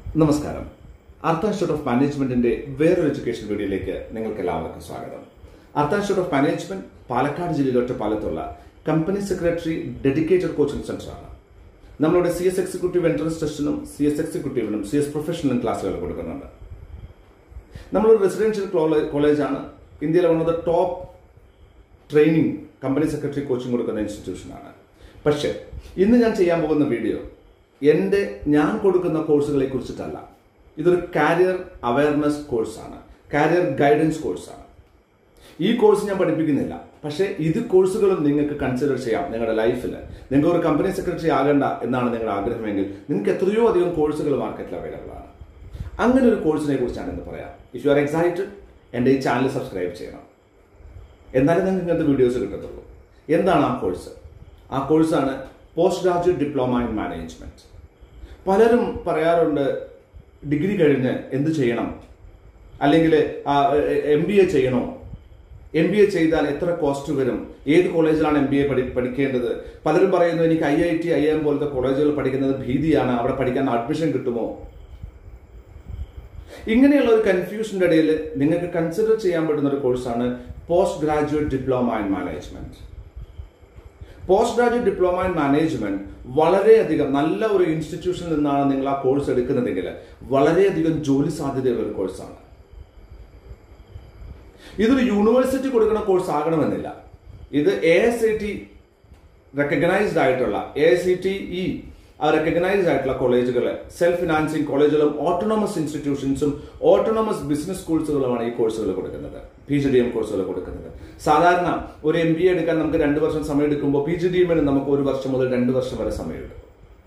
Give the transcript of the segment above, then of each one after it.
നമസ്കാരം അർത്ഥ institute of മാനേജ്മെന്റിന്റെ വേറൊരു എഡ്യൂക്കേഷൻ വീഡിയോയിലേക്ക് നിങ്ങൾക്ക് എല്ലാവർക്കും സ്വാഗതം അർത്ഥ ഇൻസ്റ്റിറ്റ്യൂട്ട് ഓഫ് മാനേജ്മെന്റ് പാലക്കാട് ജില്ലയിലെ ഒറ്റപ്പാലത്തുള്ള കമ്പനി സെക്രട്ടറി ഡെഡിക്കേറ്റഡ് കോച്ചിംഗ് സെന്ററാണ് നമ്മളുടെ സി എസ് എക്സിക്യൂട്ടീവ് എൻട്രൻസ് ടെസ്റ്റിനും സി എസ് എക്സിക്യൂട്ടീവിനും സി എസ് പ്രൊഫഷണലും ക്ലാസ്സുകൾ കൊടുക്കുന്നുണ്ട് നമ്മളൊരു റെസിഡൻഷ്യൽ കോളേജാണ് ഇന്ത്യയിലെ one of the top training company secretary coaching കൊടുക്കുന്ന ഇൻസ്റ്റിറ്റ്യൂഷനാണ് പക്ഷേ ഇന്ന് ഞാൻ ചെയ്യാൻ പോകുന്ന വീഡിയോ എൻ്റെ ഞാൻ കൊടുക്കുന്ന കോഴ്സുകളെ കുറിച്ചിട്ടല്ല ഇതൊരു കാരിയർ അവയർനെസ് കോഴ്സാണ് കാരിയർ ഗൈഡൻസ് കോഴ്സാണ് ഈ കോഴ്സ് ഞാൻ പഠിപ്പിക്കുന്നില്ല പക്ഷേ ഇത് കോഴ്സുകളും നിങ്ങൾക്ക് കൺസിഡർ ചെയ്യാം നിങ്ങളുടെ ലൈഫിൽ നിങ്ങൾക്ക് ഒരു കമ്പനി സെക്രട്ടറി ആകണ്ട എന്നാണ് നിങ്ങളുടെ ആഗ്രഹമെങ്കിൽ നിങ്ങൾക്ക് എത്രയോ അധികം കോഴ്സുകൾ മാർക്കറ്റിൽ അവൈലബിൾ ആണ് അങ്ങനെ ഒരു കോഴ്സിനെ കുറിച്ചാണ് ഇന്ന് പറയാം ഇഫ് യു ആർ എക്സൈറ്റഡ് എൻ്റെ ഈ ചാനൽ സബ്സ്ക്രൈബ് ചെയ്യണം എന്നാലും നിങ്ങൾക്ക് ഇങ്ങനത്തെ വീഡിയോസ് കിട്ടത്തുള്ളൂ എന്താണ് ആ കോഴ്സ് ആ കോഴ്സാണ് post graduate diploma in management പലരും പറയാറുണ്ട് ഡിഗ്രി കഴിഞ്ഞ് എന്ത് ചെയ്യണം അല്ലെങ്കിൽ എം ബി എ ചെയ്യണോ എം ബി എ ചെയ്താൽ എത്ര കോസ്റ്റ് വരും ഏത് കോളേജിലാണ് എം ബി എ പഠി പഠിക്കേണ്ടത് പലരും പറയുന്നു എനിക്ക് I I T I M പോലത്തെ കോളേജുകൾ പഠിക്കുന്നത് ഭീതിയാണ് അവിടെ പഠിക്കാൻ അഡ്മിഷൻ കിട്ടുമോ ഇങ്ങനെയുള്ള ഒരു കൺഫ്യൂഷന്റെ ഇടയിൽ നിങ്ങൾക്ക് കൺസിഡർ ചെയ്യാൻ പറ്റുന്ന ഒരു കോഴ്സാണ് post graduate diploma in management post graduate diploma in management വളരെയധികം നല്ല ഒരു ഇൻസ്റ്റിറ്റ്യൂഷനിൽ നിന്നാണ് നിങ്ങൾ ആ കോഴ്സ് എടുക്കുന്നതെങ്കിൽ വളരെയധികം ജോലി സാധ്യതയുള്ള ഒരു കോഴ്സാണ് ഇതൊരു യൂണിവേഴ്സിറ്റി കൊടുക്കുന്ന കോഴ്സ് ആകണമെന്നില്ല ഇത് A S I T recognised ആയിട്ടുള്ള A S C T E recognised ആയിട്ടുള്ള കോളേജുകൾ സെൽഫ് ഫിനാൻസിങ് കോളേജുകളും ഓട്ടോണമസ് ഇൻസ്റ്റിറ്റ്യൂഷൻസും ഓട്ടോണമസ് ബിസിനസ് സ്കൂൾസുകളുമാണ് ഈ കോഴ്സുകൾ കൊടുക്കുന്നത് പി ജി ഡി എം കോഴ്സുകൾ കൊടുക്കുന്നത് സാധാരണ ഒരു എം ബി എ എടുക്കാൻ നമുക്ക് രണ്ട് വർഷം സമയം എടുക്കുമ്പോൾ പി ജി ഡി എമ്മിന് നമുക്ക് ഒരു വർഷം മുതൽ രണ്ട് വർഷം വരെ സമയം എടുക്കും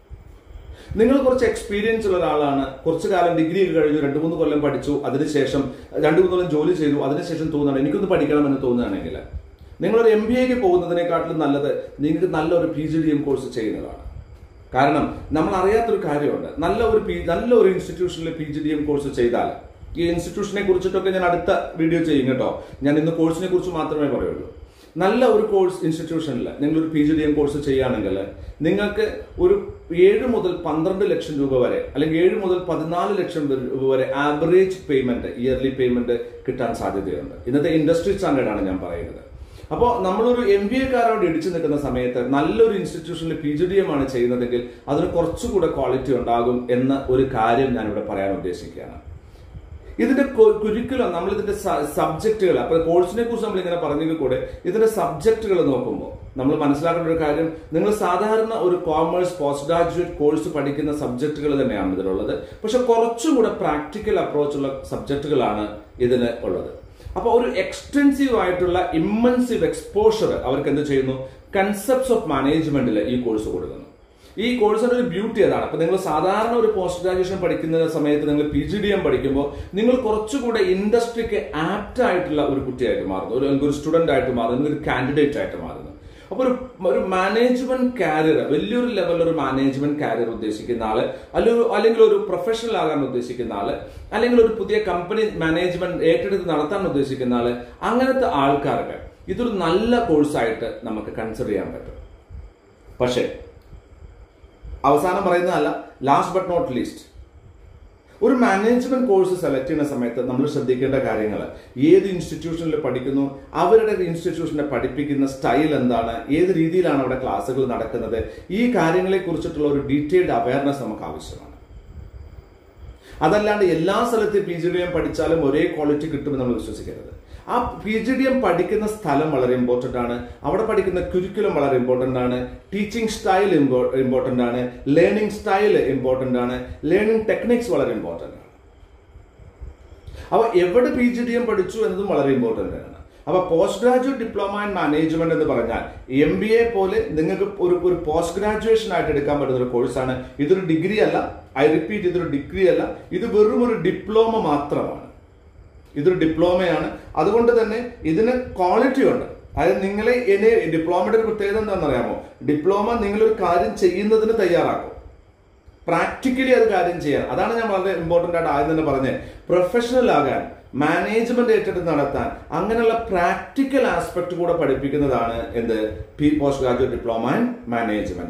നിങ്ങൾ കുറച്ച് എക്സ്പീരിയൻസ് ഉള്ള ഒരാളാണ് കുറച്ചു കാലം ഡിഗ്രി ഒക്കെ കഴിഞ്ഞു രണ്ട് മൂന്ന് കൊല്ലം പഠിച്ചു അതിനുശേഷം രണ്ട് മൂന്ന് കൊല്ലം ജോലി ചെയ്തു അതിനുശേഷം തോന്നുകയാണ് എനിക്കൊന്ന് പഠിക്കണമെന്ന് തോന്നുകയാണെങ്കിൽ നിങ്ങളൊരു എം ബി എക്ക് പോകുന്നതിനെക്കാട്ടിലും നല്ലത് നിങ്ങൾക്ക് നല്ലൊരു P G D M course ചെയ്യുന്നതാണ് കാരണം നമ്മൾ അറിയാത്തൊരു കാര്യമുണ്ട് നല്ല ഒരു പി നല്ല ഒരു ഇൻസ്റ്റിറ്റ്യൂഷനിൽ P G D M course ചെയ്താൽ ഈ ഇൻസ്റ്റിറ്റ്യൂഷനെ കുറിച്ചിട്ടൊക്കെ ഞാൻ അടുത്ത വീഡിയോ ചെയ്യും കേട്ടോ ഞാൻ ഇന്ന് കോഴ്സിനെ കുറിച്ച് മാത്രമേ പറയുള്ളൂ നല്ല ഒരു കോഴ്സ് ഇൻസ്റ്റിറ്റ്യൂഷനിൽ നിങ്ങൾ ഒരു P G D M course ചെയ്യുകയാണെങ്കിൽ നിങ്ങൾക്ക് ഒരു ഏഴ് മുതൽ പന്ത്രണ്ട് ലക്ഷം രൂപ വരെ അല്ലെങ്കിൽ ഏഴ് മുതൽ പതിനാല് ലക്ഷം രൂപ വരെ ആവറേജ് പേയ്മെന്റ് ഇയർലി പേയ്മെന്റ് കിട്ടാൻ സാധ്യതയുണ്ട് ഇന്നത്തെ ഇൻഡസ്ട്രി സ്റ്റാൻഡേർഡാണ് ഞാൻ പറയുന്നത് അപ്പോൾ നമ്മളൊരു എം ബി എക്കാരോട് ഇടിച്ചു നിൽക്കുന്ന സമയത്ത് നല്ലൊരു ഇൻസ്റ്റിറ്റ്യൂഷനിൽ പി ജി ഡി എം ആണ് ചെയ്യുന്നതെങ്കിൽ അതിന് കുറച്ചുകൂടെ ക്വാളിറ്റി ഉണ്ടാകും എന്ന ഒരു കാര്യം ഞാനിവിടെ പറയാൻ ഉദ്ദേശിക്കുകയാണ് ഇതിന്റെ കുരുക്കുലം നമ്മൾ ഇതിന്റെ സബ്ജക്റ്റുകൾ അപ്പൊ കോഴ്സിനെ കുറിച്ച് നമ്മൾ ഇങ്ങനെ പറഞ്ഞെങ്കിൽ കൂടെ ഇതിന്റെ സബ്ജക്റ്റുകൾ നോക്കുമ്പോൾ നമ്മൾ മനസ്സിലാക്കേണ്ട ഒരു കാര്യം നിങ്ങൾ സാധാരണ ഒരു കോമേഴ്സ് പോസ്റ്റ് ഗ്രാജുവേറ്റ് കോഴ്സ് പഠിക്കുന്ന സബ്ജക്റ്റുകൾ തന്നെയാണ് ഇതിലുള്ളത് പക്ഷെ കുറച്ചും കൂടെ പ്രാക്ടിക്കൽ അപ്രോച്ചുള്ള സബ്ജക്റ്റുകളാണ് ഇതിന് ഉള്ളത് അപ്പൊ ഒരു എക്സ്റ്റെൻസീവ് ആയിട്ടുള്ള ഇമ്മൻസീവ് എക്സ്പോഷർ അവർക്ക് എന്ത് ചെയ്യുന്നു കൺസെപ്റ്റ്സ് ഓഫ് മാനേജ്മെന്റിൽ ഈ കോഴ്സ് കൊടുക്കുന്നു ഈ കോഴ്സിന്റെ ഒരു ബ്യൂട്ടി അതാണ് അപ്പൊ നിങ്ങൾ സാധാരണ ഒരു പോസ്റ്റ് ഗ്രാജുവേഷൻ പഠിക്കുന്ന സമയത്ത് നിങ്ങൾ പി ജി ഡി എം പഠിക്കുമ്പോൾ നിങ്ങൾ കുറച്ചുകൂടെ ഇൻഡസ്ട്രിക്ക് ആപ്റ്റ് ആയിട്ടുള്ള ഒരു കുട്ടിയായിട്ട് മാറുന്നു ഒരു ഒരു സ്റ്റുഡന്റ് ആയിട്ട് മാറുന്നു ഒരു കാൻഡിഡേറ്റ് ആയിട്ട് മാറുന്നു അപ്പൊ ഒരു ഒരു മാനേജ്മെന്റ് കാരിയർ വലിയൊരു ലെവലിൽ ഒരു മാനേജ്മെന്റ് കാരിയർ ഉദ്ദേശിക്കുന്ന ആള് അല്ലെങ്കിൽ അല്ലെങ്കിൽ ഒരു പ്രൊഫഷണൽ ആകാൻ ഉദ്ദേശിക്കുന്ന ആള് അല്ലെങ്കിൽ ഒരു പുതിയ കമ്പനി മാനേജ്മെന്റ് ഏറ്റെടുത്ത് നടത്താൻ ഉദ്ദേശിക്കുന്ന ആള് അങ്ങനത്തെ ആൾക്കാർക്ക് ഇതൊരു നല്ല കോഴ്സായിട്ട് നമുക്ക് കൺസിഡർ ചെയ്യാൻ പറ്റും പക്ഷേ അവസാനം പറയുന്നതല്ല ലാസ്റ്റ് ബട്ട് നോട്ട് ലീസ്റ്റ് ഒരു മാനേജ്മെന്റ് കോഴ്സ് സെലക്ട് ചെയ്യുന്ന സമയത്ത് നമ്മൾ ശ്രദ്ധിക്കേണ്ട കാര്യങ്ങൾ ഏത് ഇൻസ്റ്റിറ്റ്യൂഷനിൽ പഠിക്കുന്നു അവരുടെ ഇൻസ്റ്റിറ്റ്യൂഷനെ പഠിപ്പിക്കുന്ന സ്റ്റൈൽ എന്താണ് ഏത് രീതിയിലാണ് അവിടെ ക്ലാസ്സുകൾ നടക്കുന്നത് ഈ കാര്യങ്ങളെ കുറിച്ചിട്ടുള്ള ഒരു ഡീറ്റെയിൽഡ് അവയർനെസ് നമുക്ക് ആവശ്യമാണ് അതല്ലാണ്ട് എല്ലാ സ്ഥലത്തും പി ജി ഡി എം പഠിച്ചാലും ഒരേ ക്വാളിറ്റി കിട്ടുമെന്ന് നമ്മൾ വിശ്വസിക്കരുത് ആ പി ജി ഡി എം പഠിക്കുന്ന സ്ഥലം വളരെ ഇമ്പോർട്ടന്റ് ആണ് അവിടെ പഠിക്കുന്ന കുരിക്കുലം വളരെ ഇമ്പോർട്ടന്റ് ആണ് ടീച്ചിങ് സ്റ്റൈൽ ഇമ്പോർട്ടന്റ് ആണ് ലേണിംഗ് സ്റ്റൈൽ ഇമ്പോർട്ടന്റ് ആണ് ലേണിംഗ് ടെക്നിക്സ് വളരെ ഇമ്പോർട്ടന്റ് ആണ് അപ്പൊ എവിടെ പി ജി ഡി എം പഠിച്ചു എന്നതും വളരെ ഇമ്പോർട്ടന്റ് ആണ് അപ്പൊ post graduate diploma in management എന്ന് പറഞ്ഞാൽ എം ബി എ പോലെ നിങ്ങൾക്ക് ഒരു ഒരു പോസ്റ്റ് ഗ്രാജുവേഷൻ ആയിട്ട് എടുക്കാൻ പറ്റുന്ന ഒരു കോഴ്സാണ് ഇതൊരു ഡിഗ്രി അല്ല ഐ റിപ്പീറ്റ് ഇതൊരു ഡിഗ്രി അല്ല ഇത് വെറും ഒരു ഡിപ്ലോമ മാത്രമാണ് ഇതൊരു ഡിപ്ലോമയാണ് അതുകൊണ്ട് തന്നെ ഇതിന് ക്വാളിറ്റി ഉണ്ട് അതായത് നിങ്ങളെ ഇനി ഡിപ്ലോമയുടെ ഒരു പ്രത്യേകത എന്താണെന്ന് അറിയാമോ ഡിപ്ലോമ നിങ്ങളൊരു കാര്യം ചെയ്യുന്നതിന് തയ്യാറാക്കും പ്രാക്ടിക്കലി അത് കാര്യം ചെയ്യാൻ അതാണ് ഞാൻ വളരെ ഇമ്പോർട്ടന്റ് ആയിട്ട് ആദ്യം തന്നെ പറഞ്ഞത് പ്രൊഫഷണൽ ആകാൻ മാനേജ്മെന്റ് ഏറ്റെടുത്ത് നടത്താൻ അങ്ങനെയുള്ള പ്രാക്ടിക്കൽ ആസ്പെക്ട് കൂടെ പഠിപ്പിക്കുന്നതാണ് എന്ത് P post graduate diploma in management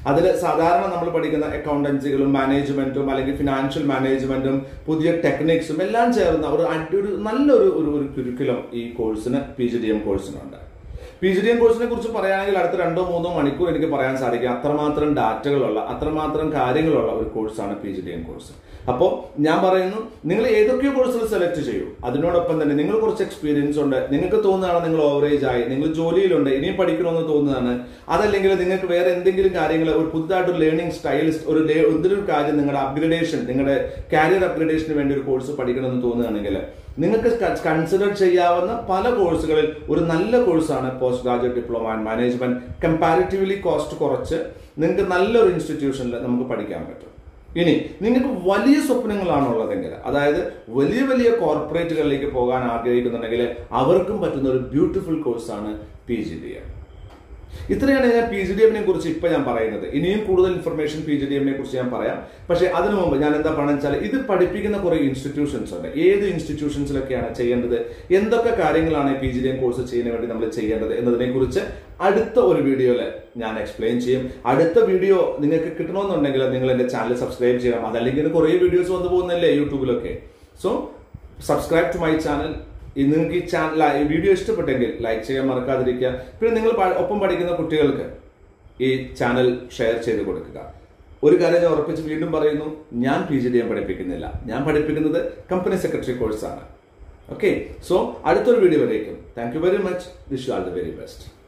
അതിൽ സാധാരണ നമ്മൾ പഠിക്കുന്ന അക്കൗണ്ടൻസികളും മാനേജ്മെന്റും അല്ലെങ്കിൽ ഫിനാൻഷ്യൽ മാനേജ്മെന്റും പുതിയ ടെക്നിക്സും എല്ലാം ചേർന്ന ഒരു അടി- ഒരു നല്ലൊരു ഒരു ഒരു കുരുക്കുലം ഈ കോഴ്സിന് പി ജി ഡി എം കോഴ്സിനുണ്ട് പി ജി ഡി എം കോഴ്സിനെ കുറിച്ച് പറയുകയാണെങ്കിൽ അടുത്ത രണ്ടോ മൂന്നോ മണിക്കൂർ എനിക്ക് പറയാൻ സാധിക്കും അത്രമാത്രം ഡാറ്റകളുള്ള അത്രമാത്രം കാര്യങ്ങളുള്ള ഒരു കോഴ്സാണ് P G D M course അപ്പോൾ ഞാൻ പറയുന്നു നിങ്ങൾ ഏതൊക്കെയോ കോഴ്സുകൾ സെലക്ട് ചെയ്യൂ അതിനോടൊപ്പം തന്നെ നിങ്ങൾ കുറച്ച് എക്സ്പീരിയൻസ് ഉണ്ട് നിങ്ങൾക്ക് തോന്നുന്നതാണ് നിങ്ങൾ ഓവറേജ് ആയി നിങ്ങൾ ജോലിയിലുണ്ട് ഇനിയും പഠിക്കണമെന്ന് തോന്നുന്നതാണ് അതല്ലെങ്കിൽ നിങ്ങൾക്ക് വേറെ എന്തെങ്കിലും കാര്യങ്ങൾ ഒരു പുതുതായിട്ട് ലേണിംഗ് സ്റ്റൈലിസ്റ്റ് ഒരു ലേ- എന്തൊരു കാര്യം നിങ്ങളുടെ അപ്ഗ്രഡേഷൻ നിങ്ങളുടെ കാരിയർ അപ്ഗ്രഡേഷന് വേണ്ടി ഒരു കോഴ്സ് പഠിക്കണമെന്ന് തോന്നുകയാണെങ്കിൽ നിങ്ങൾക്ക് കൺസിഡർ ചെയ്യാവുന്ന പല കോഴ്സുകളിൽ ഒരു നല്ല കോഴ്സാണ് post graduate diploma and management comparatively cost കുറച്ച് നിങ്ങൾക്ക് നല്ലൊരു ഇൻസ്റ്റിറ്റ്യൂഷനിൽ നമുക്ക് പഠിക്കാൻ പറ്റും ഇനി നിങ്ങൾക്ക് വലിയ സ്വപ്നങ്ങളാണുള്ളതെങ്കിൽ അതായത് വലിയ വലിയ കോർപ്പറേറ്റുകളിലേക്ക് പോകാൻ ആഗ്രഹിക്കുന്നുണ്ടെങ്കിൽ അവർക്കും പറ്റുന്ന ഒരു ബ്യൂട്ടിഫുൾ കോഴ്സാണ് പി ജി ഡി എം ഇത്രയാണ് ഞാൻ പി ജി ഡി എമ്മിനെ കുറിച്ച് ഇപ്പൊ ഞാൻ പറയുന്നത് ഇനിയും കൂടുതൽ ഇൻഫർമേഷൻ പി ജി ഡി എമ്മിനെ കുറിച്ച് ഞാൻ പറയാം പക്ഷേ അതിനു മുമ്പ് ഞാൻ എന്താ പറയുക വെച്ചാൽ ഇത് പഠിപ്പിക്കുന്ന കുറെ ഇൻസ്റ്റിറ്റ്യൂഷൻസ് ഉണ്ട് ഏത് ഇൻസ്റ്റിറ്റ്യൂഷൻസിലൊക്കെയാണ് ചെയ്യേണ്ടത് എന്തൊക്കെ കാര്യങ്ങളാണ് P G D M course ചെയ്യുന്നതിന് വേണ്ടി നമ്മൾ ചെയ്യേണ്ടത് എന്നതിനെ കുറിച്ച് അടുത്ത ഒരു വീഡിയോയിൽ ഞാൻ എക്സ്പ്ലെയിൻ ചെയ്യും അടുത്ത വീഡിയോ നിങ്ങൾക്ക് കിട്ടണമെന്നുണ്ടെങ്കിൽ നിങ്ങൾ എന്റെ ചാനൽ സബ്സ്ക്രൈബ് ചെയ്യണം അതല്ലെങ്കിൽ കുറേ വീഡിയോസ് വന്നു പോകുന്നല്ലേ യൂട്യൂബിലൊക്കെ so subscribe to my channel ഈ നിങ്ങൾക്ക് ഈ ചാനൽ ഈ വീഡിയോ ഇഷ്ടപ്പെട്ടെങ്കിൽ ലൈക്ക് ചെയ്യാൻ മറക്കാതിരിക്കുക പിന്നെ നിങ്ങൾ പ- ഒപ്പം പഠിക്കുന്ന കുട്ടികൾക്ക് ഈ ചാനൽ ഷെയർ ചെയ്ത് കൊടുക്കുക ഒരു കാര്യം ഞാൻ ഉറപ്പിച്ച് വീണ്ടും പറയുന്നു ഞാൻ പി ജി ഡി എം പഠിപ്പിക്കുന്നില്ല ഞാൻ പഠിപ്പിക്കുന്നത് കമ്പനി സെക്രട്ടറി കോഴ്സാണ് ഓക്കെ സോ അടുത്തൊരു വീഡിയോ വരേക്കും thank you very much wish you all the very best